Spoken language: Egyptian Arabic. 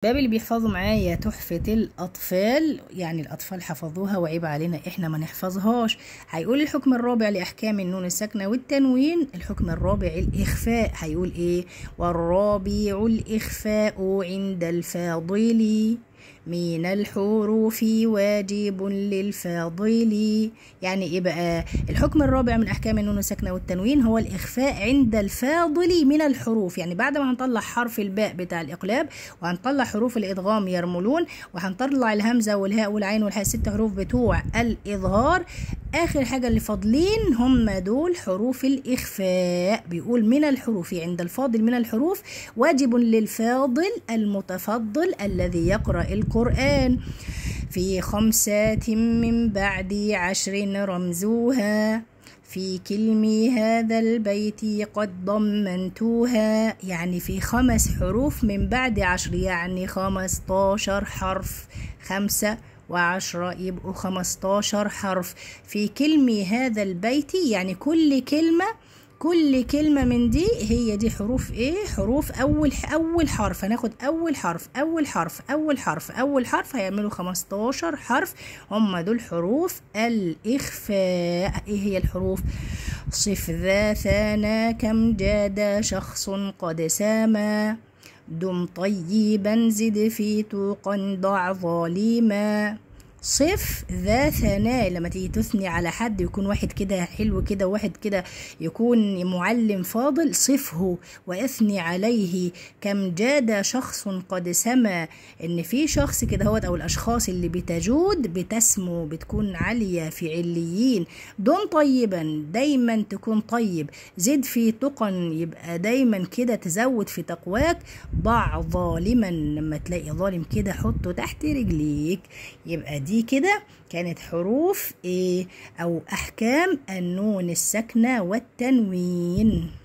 باب اللي بيحفظوا معايا تحفة الأطفال يعني الأطفال حفظوها وعيب علينا إحنا ما نحفظهاش هيقول الحكم الرابع لأحكام النون الساكنة والتنوين الحكم الرابع الإخفاء هيقول إيه والرابع الإخفاء عند الفاضل من الحروف واجب للفاضل يعني ايه بقى الحكم الرابع من احكام النون الساكنه والتنوين هو الاخفاء عند الفاضل من الحروف يعني بعد ما هنطلع حرف الباء بتاع الاقلاب وهنطلع حروف الادغام يرملون وهنطلع الهمزه والهاء والعين والهاء ست حروف بتوع الاظهار اخر حاجه اللي فاضلين هم دول حروف الاخفاء بيقول من الحروف عند الفاضل من الحروف واجب للفاضل المتفضل الذي يقرا القران في خمسات من بعد عشر رمزوها في كلم هذا البيت قد ضمنتوها يعني في خمس حروف من بعد عشر يعني خمستاشر حرف خمسة وعشرة يبقوا خمستاشر حرف في كلمة هذا البيت يعني كل كلمة كل كلمة من دي هي دي حروف ايه حروف اول اول حرف هناخد اول حرف اول حرف اول حرف اول حرف هيعملوا 15 حرف هم دول حروف الاخفاء ايه هي الحروف صف ذا ثانا كم جاد شخص قد ساما دم طيبا زد في توقا ضع ظالما صف ذا ثناء لما تيجي تثني على حد يكون واحد كده حلو كده وواحد كده يكون معلم فاضل صفه واثني عليه كم جاد شخص قد سما ان في شخص كده هو او الاشخاص اللي بتجود بتسمو بتكون عاليه في عليين دون طيبا دايما تكون طيب زد في تقى يبقى دايما كده تزود في تقواك ضع ظالما لما تلاقي ظالم كده حطه تحت رجليك يبقى دي دي كده كانت حروف ايه او احكام النون الساكنه والتنوين